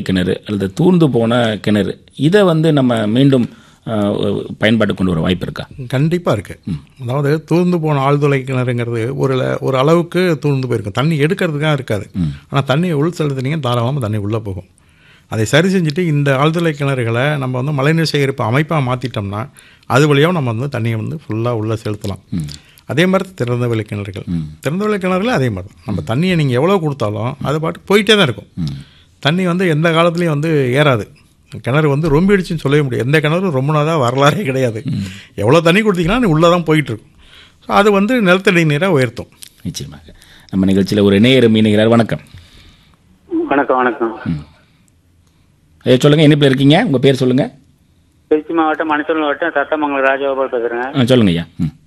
கிணறு அல்லது தூர்ந்து போன கிணறு இதை வந்து நம்ம மீண்டும் அஹ், பயன்பாட்டு கொண்டு வர வாய்ப்பு இருக்கா கண்டிப்பாக இருக்குது அதாவது தூர்ந்து போன ஆழ்துளை கிணறுங்கிறது ஒரு ல- ஒரு அளவுக்கு தூர்ந்து போயிருக்கும் தண்ணி எடுக்கிறதுக்காக இருக்காது ஆனால் தண்ணி உள் செலுத்தினீங்க தாராளமாக தண்ணி உள்ளே போகும் அதை சரி செஞ்சுட்டு இந்த ஆழ்துளை கிணறுகளை நம்ம வந்து மழைநீர் சேகரிப்பு அமைப்பாக மாற்றிட்டோம்னா அது வழியாக நம்ம வந்து தண்ணியை வந்து ஃபுல்லாக உள்ளே செலுத்தலாம் அதே மாதிரி திறந்த வெளி கிணறுகள் திறந்த வெளி கிணறுல அதே மாதிரி தான் நம்ம தண்ணியை நீங்கள் எவ்வளோ கொடுத்தாலும் அது பாட்டு போயிட்டே தான் இருக்கும் தண்ணி வந்து எந்த காலத்துலேயும் வந்து ஏறாது கிணறு வந்து ரொம்பிடுச்சுன்னு சொல்லவே முடியாது எந்த கிணறும் ரொம்ப நாளாக வரலாறே கிடையாது எவ்வளோ தண்ணி கொடுத்தீங்கன்னா நீ உள்ளே தான் போயிட்டு இருக்கும் ஸோ அது வந்து நிலத்தடி நீரை உயர்த்தும் நிச்சயமாக நம்ம நிகழ்ச்சியில் ஒரு நேயர் மீனுகிறார் வணக்கம் வணக்கம் வணக்கம் ஐயா சொல்லுங்கள் இனிப்பில் இருக்கீங்க உங்கள் பேர் சொல்லுங்கள் திருச்சி மாவட்டம் மணச்சூர் மாவட்டம் சத்தமங்கலம் ராஜகோபால் பேசுறேங்க ஆ சொல்லுங்க ஐயா ம்